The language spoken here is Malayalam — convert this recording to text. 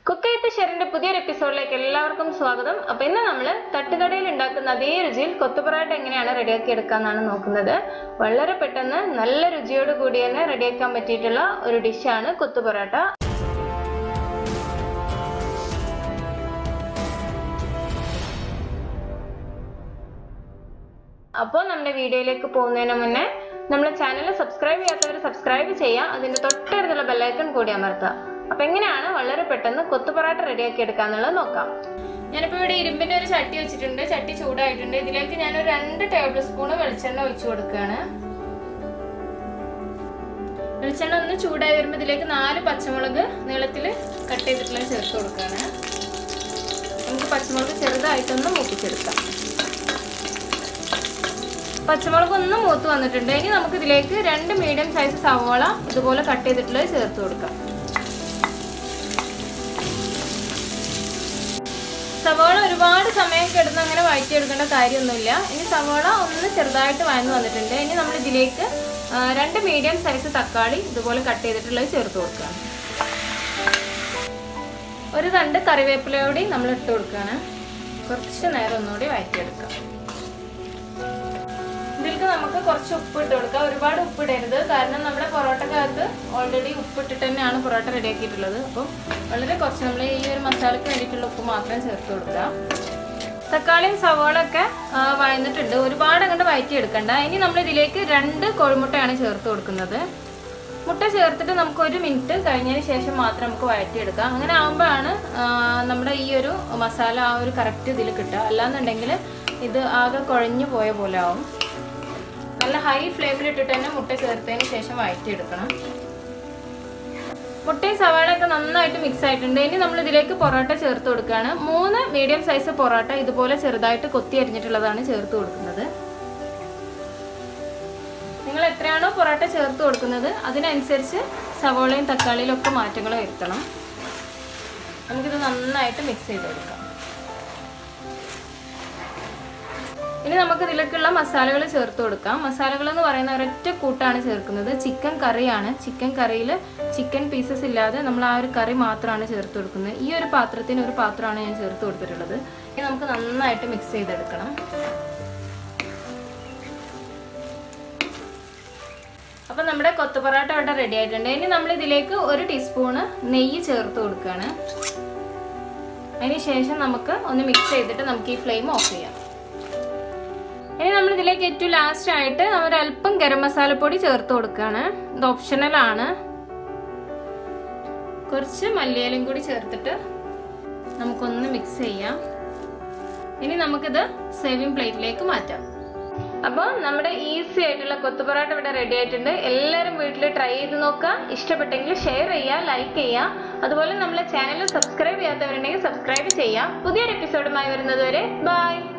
കുക്കയത്ത് ഷെറിന്റെ പുതിയൊരു എപ്പിസോഡിലേക്ക് എല്ലാവർക്കും സ്വാഗതം അപ്പൊ ഇന്ന് നമ്മൾ തട്ടുകടയിൽ ഉണ്ടാക്കുന്ന അതേ രുചിയിൽ കൊത്തുപൊറാട്ട എങ്ങനെയാണ് റെഡിയാക്കി എടുക്കാന്നാണ് നോക്കുന്നത് വളരെ പെട്ടെന്ന് നല്ല രുചിയോട് കൂടി തന്നെ റെഡിയാക്കാൻ പറ്റിയിട്ടുള്ള ഒരു ഡിഷാണ് കൊത്തുപൊറാട്ട അപ്പോൾ നമ്മുടെ വീഡിയോയിലേക്ക് പോകുന്നതിന് മുന്നേ നമ്മുടെ ചാനൽ സബ്സ്ക്രൈബ് ചെയ്യാത്തവർ സബ്സ്ക്രൈബ് ചെയ്യുക അതിന്റെ തൊട്ടടുത്തുള്ള ബെല്ലൈക്കൺ കൂടി അമർത്തുക അപ്പൊ എങ്ങനെയാണ് വളരെ പെട്ടെന്ന് കൊത്തുപൊറാട്ട റെഡിയാക്കി എടുക്കാന്നുള്ളത് നോക്കാം ഞാനിപ്പോൾ ഇവിടെ ഇരുമ്പിന്റെ ഒരു ചട്ടി വെച്ചിട്ടുണ്ട് ചട്ടി ചൂടായിട്ടുണ്ട് ഇതിലേക്ക് ഞാൻ ഒരു രണ്ട് ടേബിൾ സ്പൂൺ വെളിച്ചെണ്ണ ഒഴിച്ചു കൊടുക്കുകയാണ് വെളിച്ചെണ്ണ ഒന്ന് ചൂടായി വരുമ്പോൾ ഇതിലേക്ക് നാല് പച്ചമുളക് നീളത്തിൽ കട്ട് ചെയ്തിട്ടുള്ളത് ചേർത്ത് കൊടുക്കുകയാണ് നമുക്ക് പച്ചമുളക് ചെറുതായിട്ടൊന്ന് മൂപ്പിച്ചെടുക്കാം പച്ചമുളക് ഒന്ന് മൂത്ത് വന്നിട്ടുണ്ട് ഇനി നമുക്ക് ഇതിലേക്ക് രണ്ട് മീഡിയം സൈസ് സവോള ഇതുപോലെ കട്ട് ചെയ്തിട്ടുള്ളത് ചേർത്ത് കൊടുക്കാം സവോള ഒരുപാട് സമയം കിടന്ന് അങ്ങനെ വഴറ്റിയെടുക്കേണ്ട കാര്യമൊന്നുമില്ല ഇനി സവോള ഒന്ന് ചെറുതായിട്ട് വഴന്നു വന്നിട്ടുണ്ട് ഇനി നമ്മൾ ഇതിലേക്ക് ആ, രണ്ട് മീഡിയം സൈസ് തക്കാളി ഇതുപോലെ കട്ട് ചെയ്തിട്ടുള്ളത് ചേർത്ത് കൊടുക്കാം ഒരു തണ്ട് കറിവേപ്പിലയോടെ നമ്മൾ ഇട്ട് കൊടുക്കുകയാണ് കുറച്ച് നേരം ഒന്നുകൂടി വഴറ്റിയെടുക്കാം ഇതിലേക്ക് നമുക്ക് കുറച്ച് ഉപ്പ് ഇട്ട് കൊടുക്കാം ഒരുപാട് ഉപ്പ് ഇടരുത് കാരണം നമ്മുടെ പൊറോട്ടക്കകത്ത് ഓൾറെഡി ഉപ്പ് ഇട്ടിട്ട് തന്നെയാണ് പൊറോട്ട റെഡിയാക്കിയിട്ടുള്ളത് അപ്പം വളരെ കുറച്ച് നമ്മൾ ഈ ഒരു മസാലയ്ക്ക് വേണ്ടിയിട്ടുള്ള ഉപ്പ് മാത്രം ചേർത്ത് കൊടുക്കുക തക്കാളിയും സവോളൊക്കെ ആ, വഴന്നിട്ടുണ്ട് ഒരുപാട് അങ്ങോട്ട് വഴറ്റി എടുക്കണ്ട ഇനി നമ്മൾ ഇതിലേക്ക് രണ്ട് കോഴിമുട്ടയാണ് ചേർത്ത് കൊടുക്കുന്നത് മുട്ട ചേർത്തിട്ട് നമുക്ക് ഒരു മിനിറ്റ് കഴിഞ്ഞതിന് ശേഷം മാത്രം നമുക്ക് വഴറ്റിയെടുക്കാം അങ്ങനെ ആകുമ്പോഴാണ് ആ, നമ്മുടെ ഈ ഒരു മസാല ആ ഒരു കറക്റ്റ് ഇതിൽ കിട്ടുക അല്ലാന്നുണ്ടെങ്കിൽ ഇത് ആകെ കുഴഞ്ഞു പോയ പോലെ ആവും നല്ല ഹൈ ഫ്ലെയിമിൽ ഇട്ടിട്ട് തന്നെ മുട്ട ചേർത്തതിന് ശേഷം വഴറ്റിയെടുക്കണം മുട്ടയും സവാളയൊക്കെ നന്നായിട്ട് മിക്സ് ആയിട്ടുണ്ട് ഇനി നമ്മൾ ഇതിലേക്ക് പൊറോട്ട ചേർത്ത് കൊടുക്കുകയാണ് മൂന്ന് മീഡിയം സൈസ് പൊറോട്ട ഇതുപോലെ ചെറുതായിട്ട് കൊത്തി അരിഞ്ഞിട്ടുള്ളതാണ് ചേർത്ത് കൊടുക്കുന്നത് നിങ്ങൾ എത്രയാണോ പൊറോട്ട ചേർത്ത് കൊടുക്കുന്നത് അതിനനുസരിച്ച് സവോളയും തക്കാളിയിലും ഒക്കെ മാറ്റങ്ങൾ വരുത്തണം നമുക്കിത് നന്നായിട്ട് മിക്സ് ചെയ്ത് കൊടുക്കാം ഇനി നമുക്ക് ഇതിലേക്കുള്ള മസാലകൾ ചേർത്ത് കൊടുക്കാം മസാലകൾ എന്ന് പറയുന്ന ഒരൊറ്റ കൂട്ടാണ് ചേർക്കുന്നത് ചിക്കൻ കറിയാണ് ചിക്കൻ കറിയിൽ ചിക്കൻ പീസസ് ഇല്ലാതെ നമ്മൾ ആ ഒരു കറി മാത്രമാണ് ചേർത്ത് കൊടുക്കുന്നത് ഈ ഒരു പാത്രത്തിന് ഒരു പാത്രമാണ് ഞാൻ ചേർത്ത് കൊടുത്തിട്ടുള്ളത് ഇനി നമുക്ക് നന്നായിട്ട് മിക്സ് ചെയ്തെടുക്കണം അപ്പം നമ്മുടെ കൊത്തുപൊറാട്ട ഇവിടെ റെഡി ആയിട്ടുണ്ട് ഇനി നമ്മൾ ഇതിലേക്ക് ഒരു ടീസ്പൂണ് നെയ്യ് ചേർത്ത് കൊടുക്കുകയാണ് അതിന് ശേഷം നമുക്ക് ഒന്ന് മിക്സ് ചെയ്തിട്ട് നമുക്ക് ഈ ഫ്ലെയിം ഓഫ് ചെയ്യാം ഇനി നമ്മൾ ഇതിലേക്ക് ഏറ്റവും ലാസ്റ്റ് ആയിട്ട് നമ്മൾ അല്പം ഗരം മസാലപ്പൊടി ചേർത്ത് കൊടുക്കുകയാണ് ഇത് ഓപ്ഷണൽ ആണ് കുറച്ച് മല്ലിയിലും കൂടി ചേർത്തിട്ട് നമുക്കൊന്ന് മിക്സ് ചെയ്യാം ഇനി നമുക്കിത് സേവിങ് പ്ലേറ്റിലേക്ക് മാറ്റാം അപ്പോൾ നമ്മുടെ ഈസി ആയിട്ടുള്ള കൊത്തുപൊറാട്ട ഇവിടെ റെഡി ആയിട്ടുണ്ട് എല്ലാവരും വീട്ടിൽ ട്രൈ ചെയ്ത് നോക്കുക ഇഷ്ടപ്പെട്ടെങ്കിൽ ഷെയർ ചെയ്യുക ലൈക്ക് ചെയ്യുക അതുപോലെ നമ്മളെ ചാനൽ സബ്സ്ക്രൈബ് ചെയ്യാത്തവരുണ്ടെങ്കിൽ സബ്സ്ക്രൈബ് ചെയ്യുക പുതിയൊരു എപ്പിസോഡുമായി വരുന്നത് വരെ ബൈ